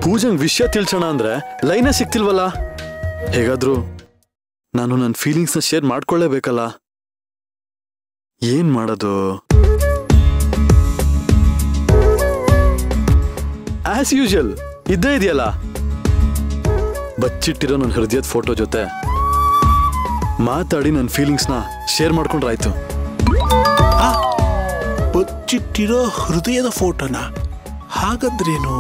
ಪೂಜಂಗ್ ವಿಷಯ ತಿಳ್ಸೋಣ ಅಂದ್ರೆ ಲೈನೇ ಸಿಗ್ತಿಲ್ವಲ್ಲ ಹೇಗಾದ್ರೂ ನಾನು ನನ್ನ ಫೀಲಿಂಗ್ಸ್ನ ಶೇರ್ ಮಾಡ್ಕೊಳ್ಳೇಬೇಕಲ್ಲ ಏನ್ ಮಾಡೋದು ಆಸ್ ಯೂಶುವಲ್ ಇದ್ದೇ ಇದೆಯಲ್ಲ ಬಚ್ಚಿಟ್ಟಿರೋ ನನ್ನ ಹೃದಯದ ಫೋಟೋ ಜೊತೆ ಮಾತಾಡಿ ನನ್ನ ಫೀಲಿಂಗ್ಸ್ನ ಶೇರ್ ಮಾಡ್ಕೊಂಡ್ರಾಯ್ತು ಬಚ್ಚಿಟ್ಟಿರೋ ಹೃದಯದ ಫೋಟೋನ ಹಾಗಂದ್ರೇನು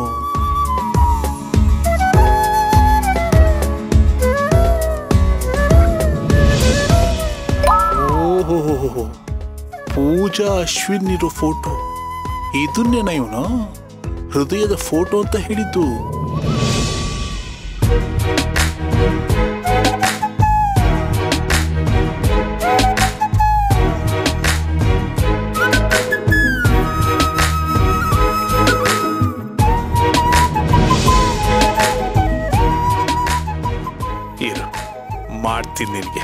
ಓಹೋ ಪೂಜಾ ಅಶ್ವಿನ್ ಇರೋ ಫೋಟೋ ಇದನ್ನೇನ ಇವನು ಹೃದಯದ ಫೋಟೋ ಅಂತ ಹೇಳಿದ್ದು ಇರು ಮಾಡ್ತೀನಿ ನಿನಗೆ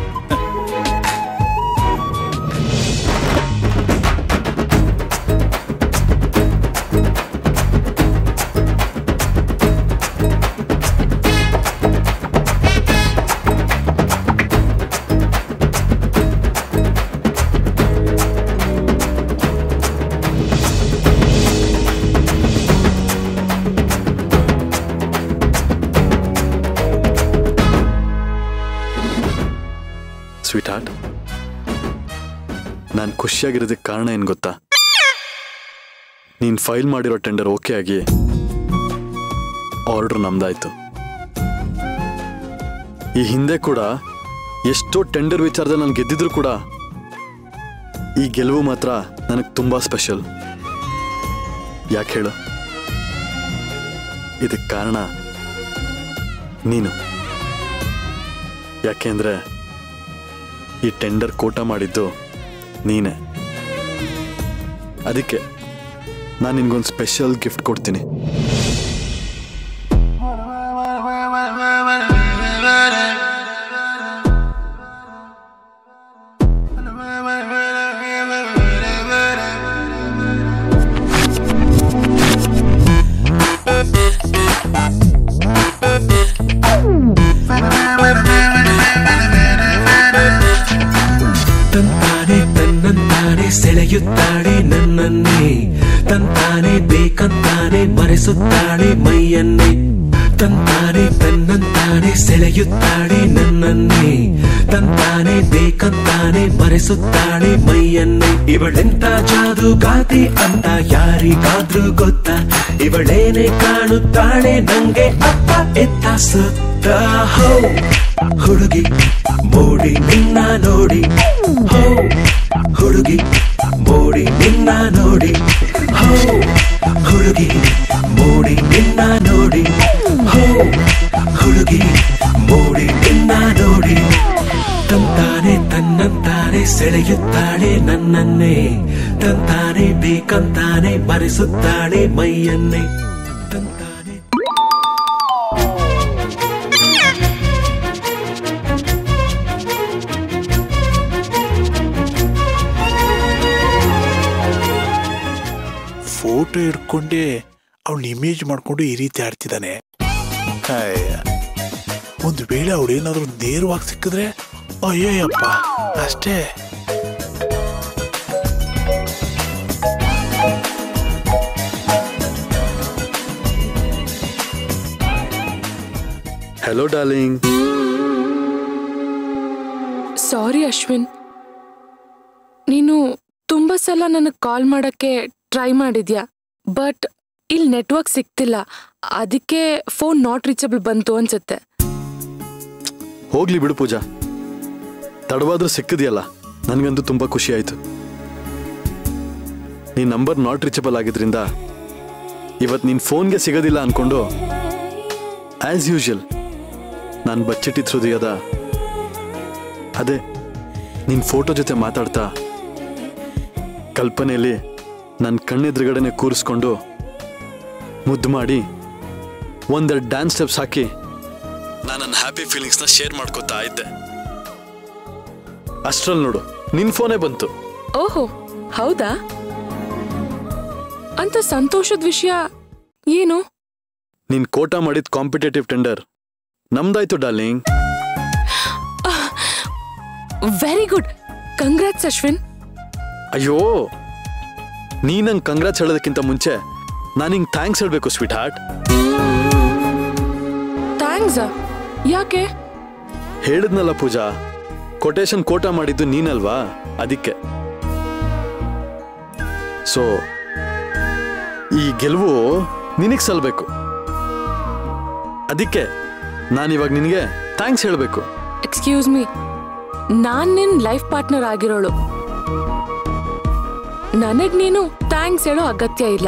ಸ್ವೀಟ್ ಹಾರ್ಟ್ ನಾನು ಖುಷಿಯಾಗಿರೋದಕ್ಕೆ ಕಾರಣ ಏನು ಗೊತ್ತಾ ನೀನು ಫೈಲ್ ಮಾಡಿರೋ ಟೆಂಡರ್ ಓಕೆ ಆಗಿ ಆರ್ಡ್ರ್ ನಮ್ದಾಯ್ತು ಈ ಹಿಂದೆ ಕೂಡ ಎಷ್ಟೋ ಟೆಂಡರ್ ವಿಚಾರದಲ್ಲಿ ನಾನು ಗೆದ್ದಿದ್ರು ಕೂಡ ಈ ಗೆಲುವು ಮಾತ್ರ ನನಗೆ ತುಂಬ ಸ್ಪೆಷಲ್ ಯಾಕೆ ಹೇಳು ಇದಕ್ಕೆ ಕಾರಣ ನೀನು ಯಾಕೆಂದ್ರೆ ಈ ಟೆಂಡರ್ ಕೋಟ ಮಾಡಿದ್ದು ನೀನೇ ಅದಕ್ಕೆ ನಾನು ನಿನ್ಗೊಂದು ಸ್ಪೆಷಲ್ ಗಿಫ್ಟ್ ಕೊಡ್ತೀನಿ ತಂತಾನೆ ತನ್ನಂತಾನೆ ಸೆಳೆಯುತ್ತಾಳೆ ನನ್ನನ್ನೇ ತಂತಾನೆ ಬೇಕಂತಾನೆ ಮರೆಸುತ್ತಾಳೆ ಮೈಯನ್ನೇ ತಂತಾನೆ ತನ್ನಂತಾನೆ ಸೆಳೆಯುತ್ತಾಳೆ ನನ್ನನ್ನೇ ತಂತಾನೆ ಬೇಕಂತಾನೆ ಮರೆಸುತ್ತಾಳೆ ಮೈಯನ್ನೇ ಇವಳೆಂತ ಜಾದುಗಾತಿ ಅಂತ ಯಾರಿಗಾದ್ರೂ ಗೊತ್ತಾ ಇವಳೇನೆ ಕಾಣುತ್ತಾಳೆ ನಂಗೆ ಅಪ್ಪ ಎತ್ತ ಸುತ್ತ ಹೋ ಹುಡುಗಿ ಮೋಡಿ ನಿನ್ನ ನೋಡಿ ಹೋ ಹುಡುಗಿ ಮೋಡಿ ನಿನ್ನ ನೋಡಿ ಹೋ ಹುಡುಗಿ ಮೋಡಿ ನಿನ್ನ ನೋಡಿ ಹೋ ಹುಡುಗಿ ಮೋಡಿ ನಿನ್ನ ನೋಡಿ ತಂತಾನೆ ತನ್ನಂತಾನೆ ಸೆಳೆಯುತ್ತಾಳೆ ನನ್ನನ್ನೇ ತಂತಾನೆ ಬೇಕಂತಾನೆ ಮರೆಸುತ್ತಾಳೆ ಮೈಯನ್ನೇ ತಂತಾನೆ ಫೋಟೋ ಹಿಡ್ಕೊಂಡೆ ಅವಳು ಇಮೇಜ್ ಮಾಡ್ಕೊಂಡು ಈ ರೀತಿ ಆಡ್ತಿದ್ದಾನೆ ಅಯ್ಯ. ಒಂದು ವೇಳೆ ಅವಳು ಏನಾದರೂ ನೇರವಾಗಿ ಸಿಕ್ಕಿದ್ರೆ ಅಯ್ಯಯ್ಯಪ್ಪ ಅಷ್ಟೇ ಹೆಲೋ ಡಾರ್ಲಿಂಗ್ ಸಾರಿ ಅಶ್ವಿನ್ ನೀನು ತುಂಬ ಸಲ ನನಗೆ ಕಾಲ್ ಮಾಡಕ್ಕೆ ಟ್ರೈ ಮಾಡಿದ್ಯಾ ಬಟ್ ಇಲ್ಲಿ ನೆಟ್ವರ್ಕ್ ಸಿಗ್ತಿಲ್ಲ ಅದಕ್ಕೆ ಫೋನ್ ನಾಟ್ ರೀಚಬಲ್ ಬಂತು ಅನ್ಸುತ್ತೆ ಹೋಗ್ಲಿ ಬಿಡು ಪೂಜಾ ತಡವಾದ್ರೂ ಸಿಕ್ಕಿದೆಯಲ್ಲ ನನಗಂತೂ ತುಂಬ ಖುಷಿ ಆಯಿತು ನೀನ್ ನಂಬರ್ ನಾಟ್ ರೀಚಬಲ್ ಆಗಿದ್ರಿಂದ ಇವತ್ತು ನಿನ್ನ ಫೋನ್ಗೆ ಸಿಗೋದಿಲ್ಲ ಅನ್ಕೊಂಡು ಆಸ್ ಯೂಶುವಲ್ ನಾನು ಬಚ್ಚಿಟ್ಟಿದ್ದ ಹೃದಯದ ಅದೇ ನಿನ್ನ ಫೋಟೋ ಜೊತೆ ಮಾತಾಡ್ತಾ ಕಲ್ಪನೆಯಲ್ಲಿ ನನ್ನ ಕಣ್ಣೆದುರುಗಡೆನೆ ಕೂರಿಸ್ಕೊಂಡು ಮುದ್ದು ಮಾಡಿ ಒಂದೆರಡು ಡ್ಯಾನ್ಸ್ ಸ್ಟೆಪ್ಸ್ ಹಾಕಿ ನಾನು ನನ್ನ ಹ್ಯಾಪಿ ಫೀಲಿಂಗ್ಸ್ನ ಶೇರ್ ಮಾಡ್ಕೋತಾ ಇದ್ದೆ ಅಷ್ಟ್ರಲ್ಲಿ ನೋಡು ನಿನ್ ಫೋನೇ ಬಂತು ಓಹೋ ಹೌದಾ ಅಂತ ಸಂತೋಷದ ವಿಷಯ ಏನು ನೀನ್ ಕೋಟಾ ಮಾಡಿದ ಕಾಂಪಿಟೇಟಿವ್ ಟೆಂಡರ್ ನಮ್ದಾಯ್ತು darling very good congrats Ashwin ಅಯ್ಯೋ ನೀ ನಂಗೆ ಕಂಗ್ರಾಟ್ಸ್ ಹೇಳೋದಕ್ಕಿಂತ ಮುಂಚೆ ನಾನು ಹಿಂಗೆ ಥ್ಯಾಂಕ್ಸ್ ಹೇಳಬೇಕು ಸ್ವೀಟ್ ಹಾರ್ಟ್ ಥ್ಯಾಂಕ್ಸ್ ಯಾಕೆ ಹೇಳಿದ್ನಲ್ಲ ಪೂಜಾ ಕೊಟೇಶನ್ ಕೋಟಾ ಮಾಡಿದ್ದು ನೀನಲ್ವಾ ಅದಕ್ಕೆ ಸೊ ಈ ಗೆಲುವು ನಿನಗೆ ಸಲ್ಬೇಕು ಅದಕ್ಕೆ ನಾನಿವಾಗ ನಿನಗೆ ಥ್ಯಾಂಕ್ಸ್ ಹೇಳಬೇಕು ಎಕ್ಸ್ಕ್ಯೂಸ್ ಮೀ ನಾನ್ ನಿನ್ ಲೈಫ್ ಪಾರ್ಟ್ನರ್ ಆಗಿರೋಳು ನನಗ್ ನೀನು ಥ್ಯಾಂಕ್ಸ್ ಹೇಳೋ ಅಗತ್ಯ ಇಲ್ಲ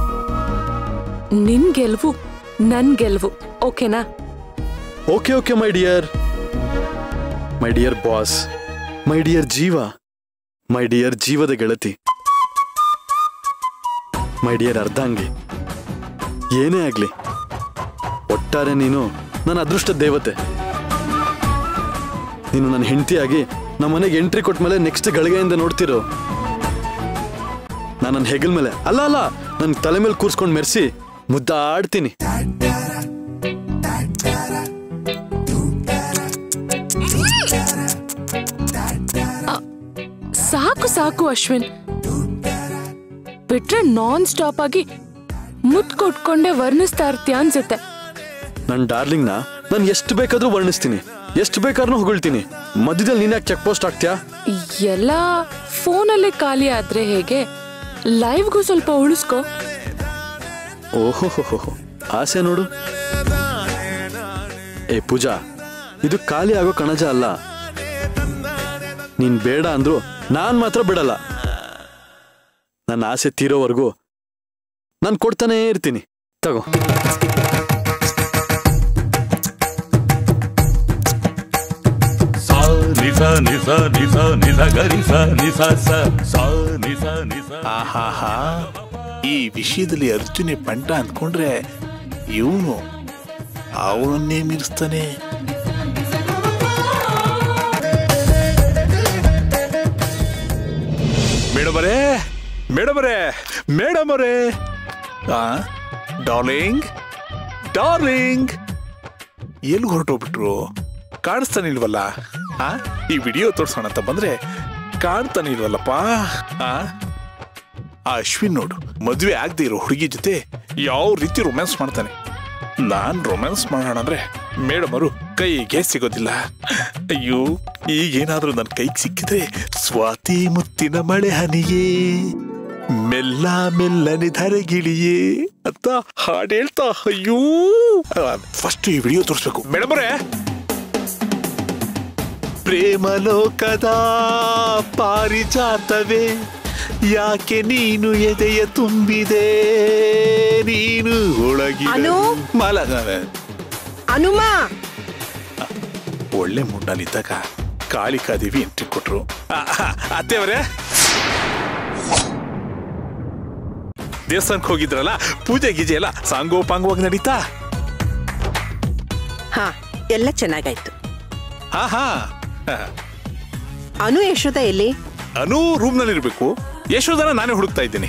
ನಿನ್ ಗೆಲ್ವು ನನ್ ಗೆಲ್ವು ಓಕೆನಾ okay okay my dear my dear boss my dear ಜೀವ ಮೈ ಡಿಯರ್ ಜೀವದ ಗೆಳತಿ ಮೈ ಡಿಯರ್ ಅರ್ಧಾಂಗಿ ಏನೇ ಆಗ್ಲಿ ಒಟ್ಟಾರೆ ನೀನು ನನ್ನ ಅದೃಷ್ಟ ದೇವತೆ ನೀನು ನನ್ನ ಹೆಂಡತಿಯಾಗಿ ನಮ್ಮ ಮನೆಗೆ ಎಂಟ್ರಿ ಕೊಟ್ಟ ಮೇಲೆ ನೆಕ್ಸ್ಟ್ ಗಳಿಗೆಯಿಂದ ನೋಡ್ತಿರೋ ನಾನು ನನ್ನ ಹೆಗಲ್ ಮೇಲೆ ಅಲ್ಲ ಅಲ್ಲ ನನ್ನ ತಲೆ ಮೇಲೆ ಕೂರ್ಸ್ಕೊಂಡು ಮೆರೆಸಿ ಮುದ್ದಾಡ್ತೀನಿ ಸಾಕು ಸಾಕು ಅಶ್ವಿನ್ ಬಿಟ್ರೆ ನಾನ್ ಸ್ಟಾಪ್ ಆಗಿ ಮುತ್ ಕೊಟ್ಕೊಂಡೆ ವರ್ಣಿಸ್ತಾ ಇರ್ತೀಯ ಅನ್ಸುತ್ತೆ ನನ್ನ ಡಾರ್ಲಿಂಗ್ನ ನಾನು ಎಷ್ಟು ಬೇಕಾದ್ರೂ ವರ್ಣಿಸ್ತೀನಿ ಎಷ್ಟು ಬೇಕಾದ್ರೂ ಹೊಗಳ್ತೀನಿ ಮಧ್ಯದಲ್ಲಿ ನೀನ್ ಯಾಕೆ ಚೆಕ್ ಪೋಸ್ಟ್ ಆಗ್ತೀಯಾ ಎಲ್ಲ ಫೋನಲ್ಲೇ ಖಾಲಿ ಆದ್ರೆ ಹೇಗೆ ಲೈವ್ಗೂ ಸ್ವಲ್ಪ ಉಳಿಸ್ಕೋ ಓಹೋ ಆಸೆ ನೋಡು ಏ ಪೂಜಾ ಇದು ಖಾಲಿ ಆಗೋ ಕಣಜ ಅಲ್ಲ ನೀನ್ ಬೇಡ ಅಂದ್ರು ನಾನ್ ಮಾತ್ರ ಬಿಡಲ್ಲ ನನ್ನ ಆಸೆ ತೀರೋವರೆಗೂ ನಾನು ಕೊಡ್ತಾನೇ ಇರ್ತೀನಿ ತಗೋ ಸಾ ನಿಸ ನಿಸ ನಿಸ ನಿಸ ಗರಿ ಸ ನಿಸ ಸ ಸಾ ನಿಸ ನಿಸ ಆಹಾಹಾ ಈ ವಿಷಯದಲ್ಲಿ ಅರ್ಜುನೆ ಪಂಟ ಅಂದ್ಕೊಂಡ್ರೆ ಇವನು ಅವನನ್ನೇ ಮೀರಿಸ್ತಾನೆ ಮೇಡಮರೇ ಮೇಡಮರೇ ಮೇಡಮರೇ ಆ ಡಾರ್ಲಿಂಗ್ ಡಾರ್ಲಿಂಗ್ ಎಲ್ಲಿ ಹೊರಟೋಗ್ಬಿಟ್ರು ಕಾಣಿಸ್ತಾನೆ ಇಲ್ವಲ್ಲ ಆ ಈ ವಿಡಿಯೋ ತೋರ್ಸೋಣ ಅಂತ ಬಂದ್ರೆ ಕಾಣ್ತಾನೆ ಇಲ್ವಲ್ಲಪ್ಪ ಆ ಆ ಅಶ್ವಿನ್ ನೋಡು ಮದ್ವೆ ಆಗದೆ ಇರೋ ಹುಡುಗಿ ಜೊತೆ ಯಾವ ರೀತಿ ರೊಮ್ಯಾನ್ಸ್ ಮಾಡ್ತಾನೆ ನಾನ್ ರೊಮ್ಯಾನ್ಸ್ ಮಾಡೋಣ ಅಂದ್ರೆ ಮೇಡಮ್ ಅವರು ಕೈಗೆ ಸಿಗೋದಿಲ್ಲ ಅಯ್ಯೋ ಈಗೇನಾದ್ರೂ ನನ್ನ ಕೈಗೆ ಸಿಕ್ಕಿದ್ರೆ ಸ್ವಾತಿ ಮುತ್ತಿನ ಮಳೆ ಹನಿಯೇ ಮೆಲ್ಲ ಮೆಲ್ಲನೆ ಧರೆಗಿಳಿಯೇ ಅಂತ ಹಾಡು ಹೇಳ್ತಾ ಅಯ್ಯೋ ಫಸ್ಟ್ ಈ ವಿಡಿಯೋ ತೋರಿಸ್ಬೇಕು ಮೇಡಮ್ ಅವರೇ ಪ್ರೇಮಲೋಕದ ಪಾರಿಜಾತವೇ ಯಾಕೆ ನೀನು ಎದೆಯ ತುಂಬಿದೆ ನೀನು ಒಳಗಿ ಅನು? ಮಲ ಹನುಮ ಒಳ್ಳೆ ಮುನ್ನಲ್ಲಿದ್ದಾಗ ಕಾಳಿಕಾದೇವಿ ಎಂಟ್ರಿ ಕೊಟ್ರು ಅತ್ತೆಯವರೇ ದೇವಸ್ಥಾನಕ್ಕೆ ಹೋಗಿದ್ರಲ್ಲ ಪೂಜೆ ಗೀಜೆ ಎಲ್ಲ ಸಾಂಗೋಪಾಂಗವಾಗಿ ನಡೀತಾ ಹಾ ಎಲ್ಲ ಚೆನ್ನಾಗಾಯ್ತು ಹಾ ಹಾ ಅನು ಯಶೋದ ಎಲ್ಲಿ ಅನು ರೂಮ್ ನಲ್ಲಿ ಇರ್ಬೇಕು ಯಶೋದನ ನಾನೇ ಹುಡುಕ್ತಾ ಇದ್ದೀನಿ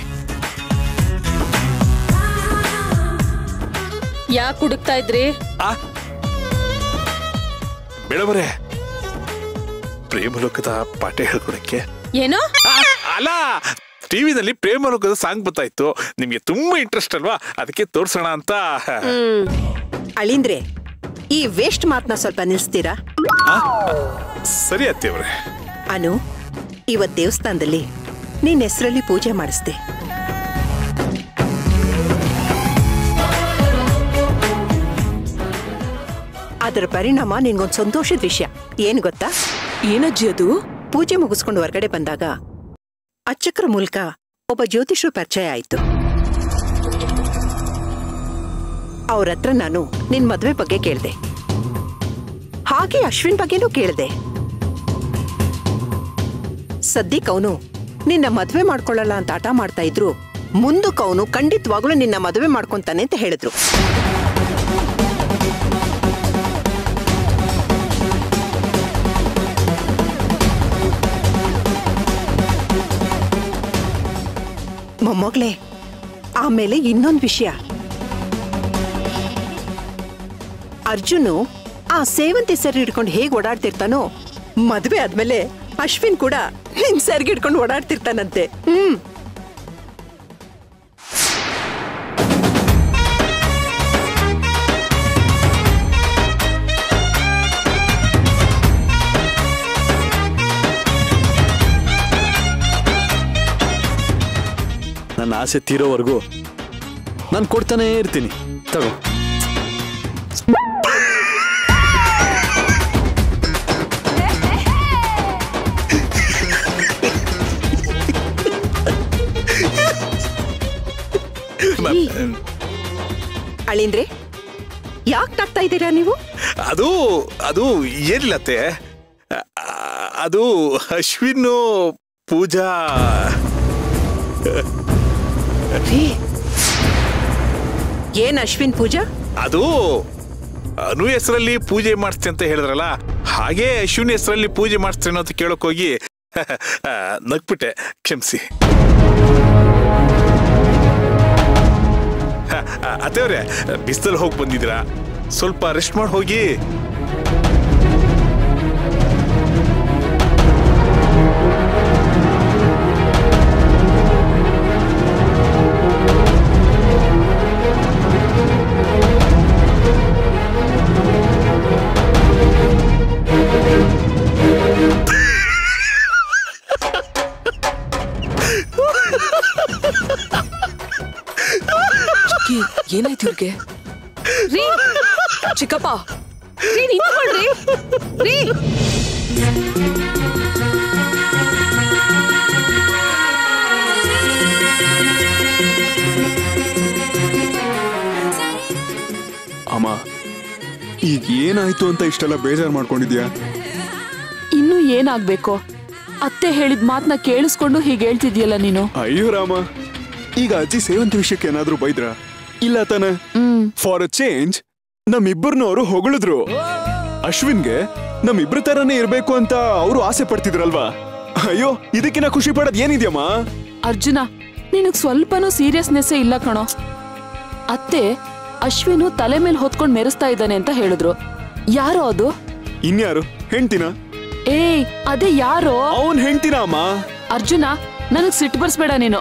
ಯಾಕೆ ಹುಡುಕ್ತಾ ಇದ್ರಿ ಆ ಬೆಳವರೆ ಪ್ರೇಮಲೋಕದ ಪಾಠ ಹೇಳ್ಕೊಡಕ್ಕೆ ಏನೋ ಆ, ಅಲ್ಲ ಟಿವಿನಲ್ಲಿ ಪ್ರೇಮಲೋಕದ ಸಾಂಗ್ ಬರ್ತಾ ಇತ್ತು ನಿಮ್ಗೆ ತುಂಬಾ ಇಂಟ್ರೆಸ್ಟ್ ಅಲ್ವಾ ಅದಕ್ಕೆ ತೋರ್ಸೋಣ ಅಂತ ಹ್ಮ್ ಅಳಿಂದ್ರೆ ಈ ವೇಸ್ಟ್ ಮಾತನ್ನ ಸ್ವಲ್ಪ ನಿಲ್ಸ್ತೀರಾ ಆ, ಸರಿ ಅತ್ತೆಯವ್ರೆ ಅನು ಇವತ್ ದೇವಸ್ಥಾನದಲ್ಲಿ ನಿನ್ನ ಹೆಸರಲ್ಲಿ ಪೂಜೆ ಮಾಡಿಸ್ದೆ ಅದರ ಪರಿಣಾಮ ನಿನ್ಗೊಂದ್ ಸಂತೋಷದ ವಿಷಯ ಏನ್ ಗೊತ್ತಾ ಏನಜ್ಜಿ ಅದು ಪೂಜೆ ಮುಗಿಸ್ಕೊಂಡು ಹೊರಗಡೆ ಬಂದಾಗ ಅಚ್ಚಕ್ರ ಮೂಲಕ ಒಬ್ಬ ಜ್ಯೋತಿಷರು ಪರಿಚಯ ಆಯ್ತು ಅವ್ರ ಹತ್ರ ನಾನು ನಿನ್ ಮದ್ವೆ ಬಗ್ಗೆ ಕೇಳ್ದೆ ಹಾಗೆ ಅಶ್ವಿನ್ ಬಗ್ಗೆನೂ ಕೇಳ್ದೆ ಸದ್ಯಕ್ಕೆ ಅವನು ನಿನ್ನ ಮದ್ವೆ ಮಾಡ್ಕೊಳ್ಳಲ್ಲ ಅಂತ ಆಟ ಮಾಡ್ತಾ ಇದ್ರು ಮುಂದಕ್ಕೆ ಅವನು ಖಂಡಿತವಾಗ್ಲೂ ನಿನ್ನ ಮದುವೆ ಮಾಡ್ಕೊಂತಾನೆ ಅಂತ ಹೇಳಿದ್ರು ಮೊಮ್ಮಗಳೇ ಆಮೇಲೆ ಇನ್ನೊಂದು ವಿಷಯ ಅರ್ಜುನು ಆ ಸೇವಂತಿ ಸರಿ ಹಿಡ್ಕೊಂಡು ಹೇಗ್ ಓಡಾಡ್ತಿರ್ತಾನೋ ಮದ್ವೆ ಆದ್ಮೇಲೆ ಅಶ್ವಿನ್ ಕೂಡ ಹಿಂಗ್ ಸೆರ್ಗಿ ಹಿಡ್ಕೊಂಡು ಓಡಾಡ್ತಿರ್ತಾನಂತೆ ಹ್ಮ್ ನನ್ನ ಆಸೆ ತೀರೋವರೆಗೂ ನಾನು ಕೊಡ್ತಾನೇ ಇರ್ತೀನಿ ತಗೋ ಅಳಿಂದ್ರೆ ಯಾಕೆ ನಗ್ತಾ ಇದ್ದೀರಾ ನೀವು ಅದು ಅದು ಏನಿಲ್ಲತ್ತೆ ಆ, ಅದು ಅಶ್ವಿನ್ ಪೂಜಾ ರೀ, ಏನ್ ಅಶ್ವಿನ್ ಪೂಜಾ ಅದು ಅನು ಹೆಸರಲ್ಲಿ ಪೂಜೆ ಮಾಡಿಸ್ತೆ ಅಂತ ಹೇಳಿದ್ರಲ್ಲ ಹಾಗೆ ಅಶ್ವಿನ್ ಹೆಸರಲ್ಲಿ ಪೂಜೆ ಮಾಡಿಸ್ತೇನೋ ಅಂತ ಕೇಳಕ್ ಹೋಗಿ ಆ, ನಗ್ಬಿಟ್ಟೆ ಕ್ಷಮಿಸಿ ಅತ್ತೇವ್ರೆ ಬಿಸ್ತಲ್ ಹೋಗಿ ಬಂದಿದ್ದೀರಾ ಸ್ವಲ್ಪ ರೆಸ್ಟ್ ಮಾಡಿ ಹೋಗಿ ಏನಾಯ್ತು ಇವ್ರಿಗೆ ರೀ ಚಿಕ್ಕಪ್ಪ ರೀ ನಿಂತ್ಕೊಳ್ರಿ ರೀ ಅಮ್ಮ ಈಗ ಏನಾಯ್ತು ಅಂತ ಇಷ್ಟೆಲ್ಲ ಬೇಜಾರು ಮಾಡ್ಕೊಂಡಿದ್ಯಾ ಇನ್ನು ಏನಾಗ್ಬೇಕು ಅತ್ತೆ ಹೇಳಿದ ಮಾತನ್ನ ಕೇಳಿಸ್ಕೊಂಡು ಹೀಗೆ ಹೇಳ್ತಿದ್ಯಲ್ಲ ನೀನು ಅಯ್ಯೋ ರಾಮ ಈಗ ಅಜ್ಜಿ ಸೇವಂತಿ ವಿಷಯಕ್ಕೆ ಏನಾದ್ರೂ ಬೈದ್ರ ಇಲ್ಲ ತಾನೆ ಫಾರ್ ಅ ಚೇಂಜ್ ನಮ್ಮಿಬ್ಬರನ್ನು ಅವರು ಹೊಗಳಿದ್ರು ಅಶ್ವಿನ್ಗೆ ನಮ್ಮಿಬ್ರ ತರನೇ ಇರ್ಬೇಕು ಅಂತ ಅವರು ಆಸೆ ಪಡ್ತಿದ್ರಲ್ವಾ ಅಯ್ಯೋ ಇದಕ್ಕಿನ ಖುಷಿ ಪಡೋದ್ ಏನಿದ್ಯಮ್ಮ ಅರ್ಜುನ ನಿನಗ್ ಸ್ವಲ್ಪನೂ ಸೀರಿಯಸ್ನೆಸ್ ಇಲ್ಲ ಕಣೋ ಅತ್ತೆ ಅಶ್ವಿನು ತಲೆ ಮೇಲೆ ಹೊತ್ಕೊಂಡ್ ಮೆರೆಸ್ತಾ ಇದ್ದಾನೆ ಅಂತ ಹೇಳಿದ್ರು ಯಾರೋ ಅದು ಇನ್ಯಾರು ಹೆಂಡ್ತಿನ ಏಯ್ ಅದೇ ಯಾರೋ ಅವನ್ ಹೆಂಡ್ತಿನ ಅಮ್ಮ ಅರ್ಜುನ ನನಗ್ ಸಿಟ್ಟು ಬರ್ಸ್ಬೇಡ ನೀನು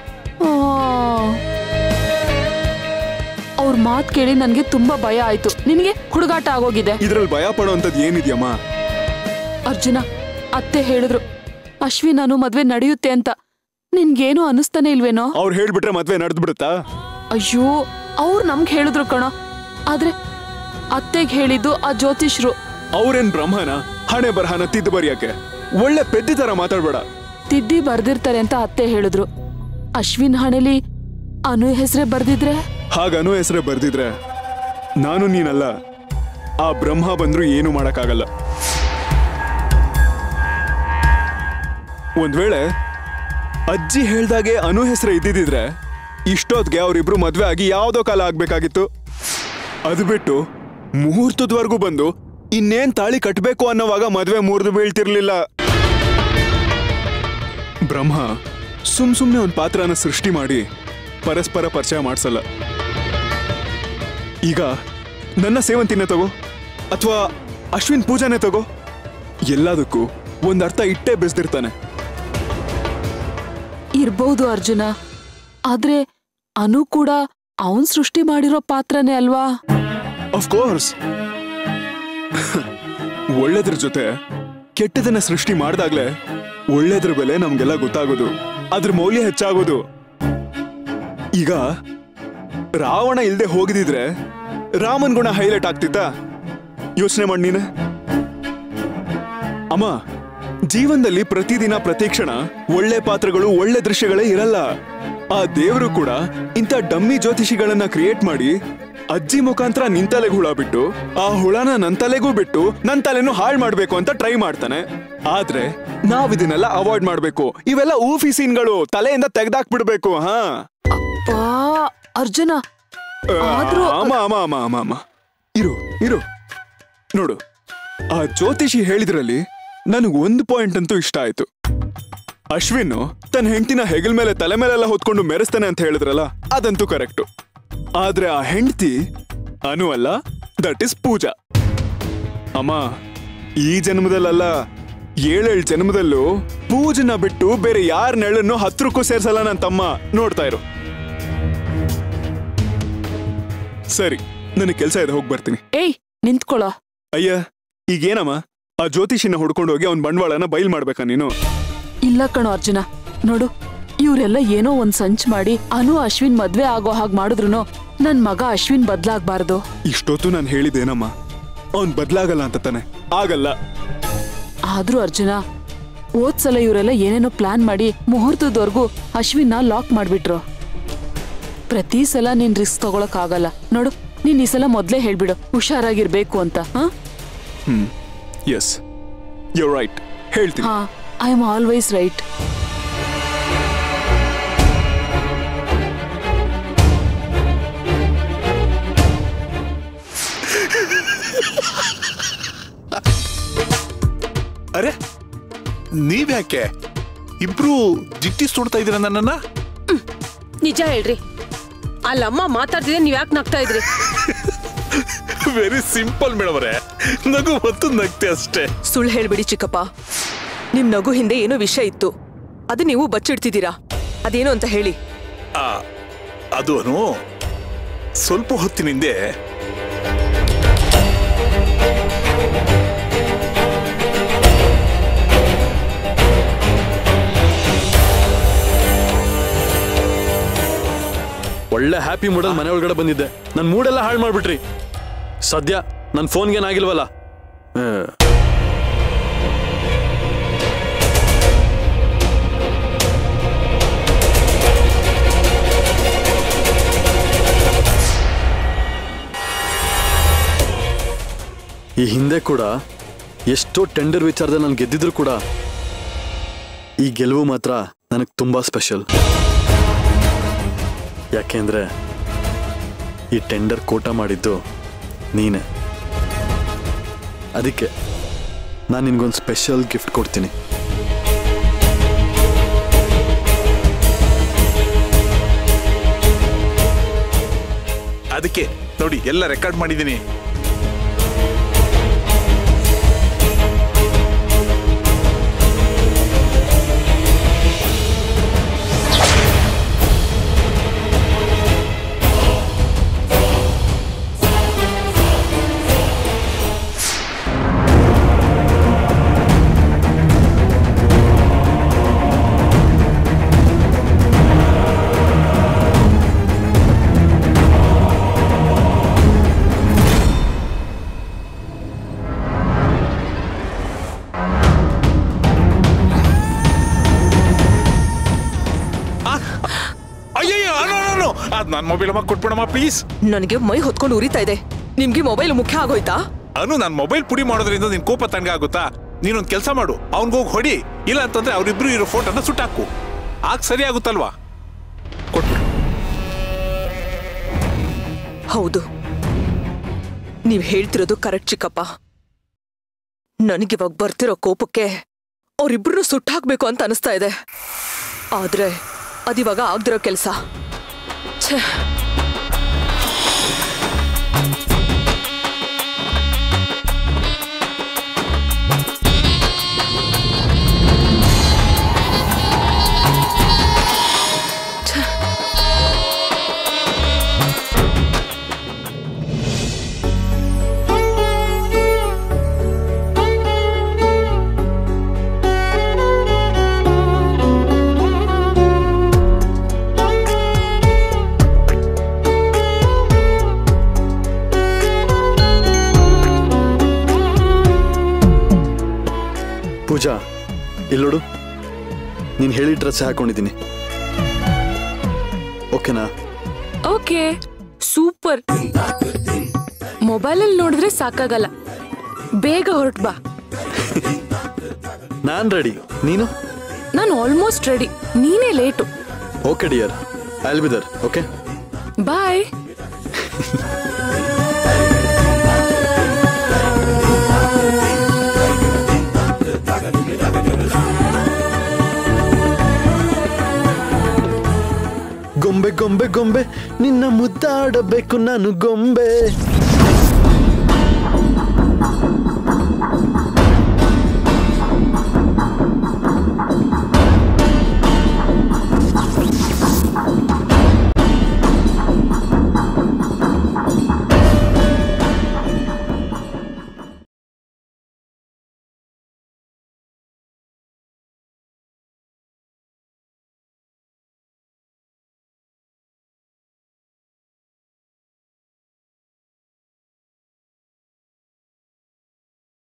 ಅವ್ರ ಮಾತ್ ಕೇಳಿ ನನ್ಗೆ ತುಂಬಾ ಭಯ ಆಯ್ತು ನಿನಗೆ ಹುಡುಗಾಟ ಆಗೋಗಿದೆ ಇದ್ರಲ್ಲಿ ಭಯ ಪಡೋಂಥದ್ದು ಏನಿದ್ಯಮ್ಮ ಅರ್ಜುನ ಅತ್ತೆ ಹೇಳಿದ್ರು ಅಶ್ವಿನ್ ನಾನು ಮದ್ವೆ ನಡೆಯುತ್ತೆ ಅಂತ ನಿನ್ಗೇನು ಅನಿಸ್ತಾನೆ ಇಲ್ವೇನೋ ಅವ್ರು ಹೇಳ್ಬಿಟ್ರೆ ಮದ್ವೆ ನಡೆದು ಬಿಡುತ್ತಾ ಅಯ್ಯೋ ಅವ್ರು ನಮ್ಗ್ ಹೇಳಿದ್ರು ಕಣೋ ಆದ್ರೆ ಅತ್ತೆಗ್ ಹೇಳಿದ್ದು ಆ ಜ್ಯೋತಿಷ್ರು ಅವ್ರೇನ್ ಬ್ರಹ್ಮನ ಹಣೆ ಬರಹನ ತಿದ್ದು ಬರಿಯಕ್ಕೆ ಒಳ್ಳೆ ಪೆದ್ದಿ ತರ ಮಾತಾಡ್ಬೇಡ ತಿದ್ದಿ ಬರ್ದಿರ್ತಾರೆ ಅಂತ ಅತ್ತೆ ಹೇಳಿದ್ರು ಅಶ್ವಿನ್ ಹಣೆಲಿ ಅನು ಹೆಸರೇ ಬರ್ದಿದ್ರೆ ಹಾಗನು ಹೆಸರೇ ಬರ್ದಿದ್ರೆ ನಾನು ನೀನಲ್ಲ ಆ ಬ್ರಹ್ಮ ಬಂದ್ರು ಏನು ಮಾಡಕ್ಕಾಗಲ್ಲ ಒಂದ್ ವೇಳೆ ಅಜ್ಜಿ ಹೇಳ್ದಾಗೆ ಅನು ಹೆಸರು ಇದ್ದಿದ್ರೆ ಇಷ್ಟೊತ್ಗೆ ಅವರಿಬ್ರು ಮದ್ವೆ ಆಗಿ ಯಾವ್ದೋ ಕಾಲ ಆಗ್ಬೇಕಾಗಿತ್ತು ಅದು ಬಿಟ್ಟು ಮುಹೂರ್ತದವರೆಗೂ ಬಂದು ಇನ್ನೇನ್ ತಾಳಿ ಕಟ್ಬೇಕು ಅನ್ನೋವಾಗ ಮದ್ವೆ ಮುರಿದು ಬೀಳ್ತಿರ್ಲಿಲ್ಲ ಬ್ರಹ್ಮ ಸುಮ್ ಸುಮ್ನೆ ಒಂದ್ ಪಾತ್ರನ ಸೃಷ್ಟಿ ಮಾಡಿ ಪರಸ್ಪರ ಪರಿಚಯ ಮಾಡ್ಸಲ್ಲ ಈಗ ನನ್ನ ಸೇವಂತಿನೇ ತಗೋ ಅಥವಾ ಅಶ್ವಿನ್ ಪೂಜಾನೇ ತಗೋ ಎಲ್ಲದಕ್ಕೂ ಒಂದ್ ಅರ್ಥ ಇಟ್ಟೇ ಬೆಸ್ದಿರ್ತಾನೆ ಇರ್ಬಹುದು ಅರ್ಜುನ ಆದ್ರೆ ಅನು ಕೂಡ ಅವನ್ ಸೃಷ್ಟಿ ಮಾಡಿರೋ ಪಾತ್ರನೇ ಅಲ್ವಾ ಕೋರ್ಸ್ ಒಳ್ಳೇದ್ರ ಜೊತೆ ಕೆಟ್ಟದನ್ನ ಸೃಷ್ಟಿ ಮಾಡ್ದಾಗ್ಲೇ ಒಳ್ಳೇದ್ರ ಬೆಲೆ ನಮ್ಗೆಲ್ಲ ಗೊತ್ತಾಗೋದು ಅದ್ರ ಮೌಲ್ಯ ಹೆಚ್ಚಾಗೋದು ಈಗ ರಾವಣ ಇಲ್ದೆ ಹೋಗಿದಿದ್ರೆ ರಾಮನ್ ಗುಣ ಹೈಲೈಟ್ ಆಗ್ತಿತ್ತ ಯೋಚನೆ ಮಾಡಿ ನೀನೆ ಅಮ್ಮ ಜೀವನದಲ್ಲಿ ಪ್ರತಿದಿನ ಪ್ರತಿಕ್ಷಣ ಒಳ್ಳೆ ಪಾತ್ರಗಳು ಒಳ್ಳೆ ದೃಶ್ಯಗಳೇ ಇರಲ್ಲ ಆ ದೇವರು ಕೂಡ ಇಂಥ ಡಮ್ಮಿ ಜ್ಯೋತಿಷಿಗಳನ್ನ ಕ್ರಿಯೇಟ್ ಮಾಡಿ ಅಜ್ಜಿ ಮುಖಾಂತರ ನಿನ್ ತಲೆಗೆ ಹುಳ ಬಿಟ್ಟು ಆ ಹುಳನ ನನ್ ತಲೆಗೂ ಬಿಟ್ಟು ನನ್ ತಲೆನೂ ಹಾಳ್ ಮಾಡ್ಬೇಕು ಅಂತ ಟ್ರೈ ಮಾಡ್ತಾನೆ ಆದ್ರೆ ನಾವ್ ಇದನ್ನೆಲ್ಲ ಅವಾಯ್ಡ್ ಮಾಡ್ಬೇಕು ಇವೆಲ್ಲ ಊಫಿ ಸೀನ್ಗಳು ತಲೆಯಿಂದ ತೆಗ್ದಾಕ್ಬಿಡ್ಬೇಕು ಹಾ ಬಾ ಅರ್ಜುನ ಆದ್ರೂ ಆಮ ಆಮ ಆಮ ಆಮ ಆಮ ಇರು ಇರು ನೋಡು ಆ ಜ್ಯೋತಿಷಿ ಹೇಳಿದ್ರಲ್ಲಿ ನನಗೆ ಒಂದು ಪಾಯಿಂಟ್ ಅಂತೂ ಇಷ್ಟ ಆಯ್ತು ಅಶ್ವಿನ್ ತನ್ನ ಹೆಂಡತಿನ ಹೆಗಲ್ ಮೇಲೆ ತಲೆ ಮೇಲೆಲ್ಲ ಹೊತ್ಕೊಂಡು ಮೆರೆಸ್ತಾನೆ ಅಂತ ಹೇಳಿದ್ರಲ್ಲ ಅದಂತೂ ಕರೆಕ್ಟು ಆದ್ರೆ ಆ ಹೆಂಡತಿ ಅನು ಅಲ್ಲ ದಟ್ ಇಸ್ ಪೂಜಾ ಅಮ್ಮ ಈ ಜನ್ಮದಲ್ಲಲ್ಲ ಏಳೇಳು ಜನ್ಮದಲ್ಲೂ ಪೂಜನ ಬಿಟ್ಟು ಬೇರೆ ಯಾರ ನೆಳನ್ನು ಹತ್ರಕ್ಕೂ ಸೇರ್ಸಲ್ಲ ನನ್ನ ತಮ್ಮ ನೋಡ್ತಾ ಇರು ಸರಿ ನನಗೆ ಕೆಲಸ ಇದೆ ಹೋಗಿ ಬರ್ತೀನಿ ಏಯ್ ನಿಂತ್ಕೊಳ್ಳೋ ಅಯ್ಯ ಈಗೇನಮ್ಮ ಆ ಜ್ಯೋತಿಷಿನ ಹುಡ್ಕೊಂಡು ಹೋಗಿ ಅವ್ನ ಬಂಡವಾಳನ ಬಯಲ್ ಮಾಡ್ಬೇಕಾ ನೀನು ಇಲ್ಲ ಕಣೋ ಅರ್ಜುನ ನೋಡು ಇವರೆಲ್ಲ ಏನೋ ಒಂದ್ ಸಂಚ್ ಮಾಡಿ ಅನು ಅಶ್ವಿನ್ ಮದ್ವೆ ಆಗೋ ಹಾಗ್ ಮಾಡಿದ್ರು ನನ್ ಮಗ ಅಶ್ವಿನ್ ಬದ್ಲಾಗ್ಬಾರ್ದು ಇಷ್ಟೊತ್ತು ನಾನು ಹೇಳಿದ್ದೇನಮ್ಮ ಅವ್ನ್ ಬದ್ಲಾಗಲ್ಲ ಅಂತ ತಾನೆ ಆಗಲ್ಲ ಆದ್ರೂ ಅರ್ಜುನ ಓದ್ಸಲ ಇವರೆಲ್ಲ ಏನೇನೋ ಪ್ಲಾನ್ ಮಾಡಿ ಮುಹೂರ್ತದವರೆಗೂ ಅಶ್ವಿನ್ನ ಲಾಕ್ ಮಾಡ್ಬಿಟ್ರು ಪ್ರತಿ ಸಲ ನೀನ್ ರಿಸ್ಕ್ ತಗೊಳಕ್ ಆಗಲ್ಲ ನೋಡು ನೀನ್ ಈ ಸಲ ಮೊದ್ಲೇ ಹೇಳ್ಬಿಡು ಹುಷಾರಾಗಿರ್ಬೇಕು ಅಂತ ಹಾ ಹ್ಮ್ ಎಸ್ ಯು ರೈಟ್ ಹೇಳ್ತೀನಿ ಹಾ ಐ ಆಮ್ ಆಲ್ವೇಸ್ ರೈಟ್ ಅರೆ ನೀವ್ಯಾಕೆ ಇಬ್ರು ಜಿಟ್ಟಿ ಸುಡ್ತಾ ಇದೀರ ನನ್ನನ್ನ ನಿಜ ಹೇಳ್ರಿ ಅಲ್ಲಮ್ಮ ಮಾತಾಡ್ತಿದ್ರೆ ನೀವ್ ಯಾಕೆ ನಗ್ತಾ ಇದ್ರಿ ವೆರಿ ಸಿಂಪಲ್ ಮೇಡಮರೇ ನಗು ಹೊತ್ತು ನಗ್ತೆ ಅಷ್ಟೇ ಸುಳ್ಳು ಹೇಳ್ಬಿಡಿ ಚಿಕ್ಕಪ್ಪ ನಿಮ್ ನಗು ಹಿಂದೆ ಏನೋ ವಿಷಯ ಇತ್ತು ಅದು ನೀವು ಬಚ್ಚಿಡ್ತಿದ್ದೀರಾ ಅದೇನು ಅಂತ ಹೇಳಿ ಆ, ಅದು ಅನು ಸ್ವಲ್ಪ ಹೊತ್ತಿನ ಹಿಂದೆ ಒಳ್ಳೆ ಹ್ಯಾಪಿ ಮೂಡಲ್ ಮನೆ ಒಳಗಡೆ ಬಂದಿದ್ದೆ ನನ್ನ ಮೂಡೆಲ್ಲ ಹಾಳು ಮಾಡ್ಬಿಟ್ರಿ ಸದ್ಯ ನನ್ನ ಫೋನ್ಗೇನಾಗಿಲ್ವಲ್ಲ ಆ, ಈ ಹಿಂದೆ ಕೂಡ ಎಷ್ಟೋ ಟೆಂಡರ್ ವಿಚಾರದಲ್ಲಿ ನಾನು ಗೆದ್ದಿದ್ರು ಕೂಡ ಈ ಗೆಲುವು ಮಾತ್ರ ನನಗೆ ತುಂಬಾ ಸ್ಪೆಷಲ್ ಯಾಕೆಂದ್ರೆ ಈ ಟೆಂಡರ್ ಕೋಟ ಮಾಡಿದ್ದು ನೀನೆ ಅದಕ್ಕೆ ನಾನು ನಿನ್ಗೊಂದು ಸ್ಪೆಷಲ್ ಗಿಫ್ಟ್ ಕೊಡ್ತೀನಿ ಅದಕ್ಕೆ ನೋಡಿ ಎಲ್ಲ ರೆಕಾರ್ಡ್ ಮಾಡಿದ್ದೀನಿ ಅಯ್ಯಯ್ಯೋ ಅನು ಅದ್ ನನ್ನ ಮೊಬೈಲ್ ಅಮ್ಮ ಕೊಟ್ಬಿಡಮ್ಮ ಪ್ಲೀಸ್ ನನಗೆ ಮೈ ಹೊತ್ಕೊಂಡು ಉರಿತಾ ಇದೆ ನಿಮ್ಗೆ ಮೊಬೈಲ್ ಮುಖ್ಯ ಆಗೋಯ್ತಾ ಅನು ನನ್ನ ಮೊಬೈಲ್ ಪುಡಿ ಮಾಡೋದ್ರಿಂದ ನಿನ್ ಕೋಪ ತಣ್ಣಗೆ ಆಗುತ್ತಾ ನೀನೊಂದ್ ಕೆಲಸ ಮಾಡು ಅವ್ನಿಗೋಗಿ ಹೊಡಿ ಇಲ್ಲ ಅಂತಂದ್ರೆ ಅವ್ರಿಬ್ರು ಇರೋ ಫೋಟೋನ ಸುಟ್ಟಾಕು ಆಗ ಸರಿ ಆಗುತ್ತಲ್ವಾ ಕೊಟ್ಬಿಡು ಹೌದು ನೀವ್ ಹೇಳ್ತಿರೋದು ಕರೆಕ್ಟ್ ಚಿಕ್ಕಪ್ಪ ನನಗಿವಾಗ ಬರ್ತಿರೋ ಕೋಪಕ್ಕೆ ಅವ್ರಿಬ್ರು ಸುಟ್ಟಾಕ್ಬೇಕು ಅಂತ ಅನಿಸ್ತಾ ಇದೆ ಆದ್ರೆ ಅದಿವಾಗ ಆಗ್ದಿರೋ ಕೆಲ್ಸ ಛೇ ಪೂಜಾ ಇಲ್ಲೋಡು ನೀನು ಹೇಳಿದ ಡ್ರೆಸ್ ಹಾಕೊಂಡಿದ್ದೀನಿ ಓಕೆನಾ ಓಕೆ ಸೂಪರ್ ಮೊಬೈಲಲ್ಲಿ ನೋಡಿದ್ರೆ ಸಾಕಾಗಲ್ಲ ಬೇಗ ಹೊರಟ್ ಬಾ ನಾನು ರೆಡಿ ನೀನು ನಾನು ಆಲ್ಮೋಸ್ಟ್ ರೆಡಿ ನೀನೇ late okay dear I'll be there okay bye ಗೊಂಬೆ ಗೊಂಬೆ ಗೊಂಬೆ ನಿನ್ನ ಮುದ್ದಾಡಬೇಕು ನಾನು ಗೊಂಬೆ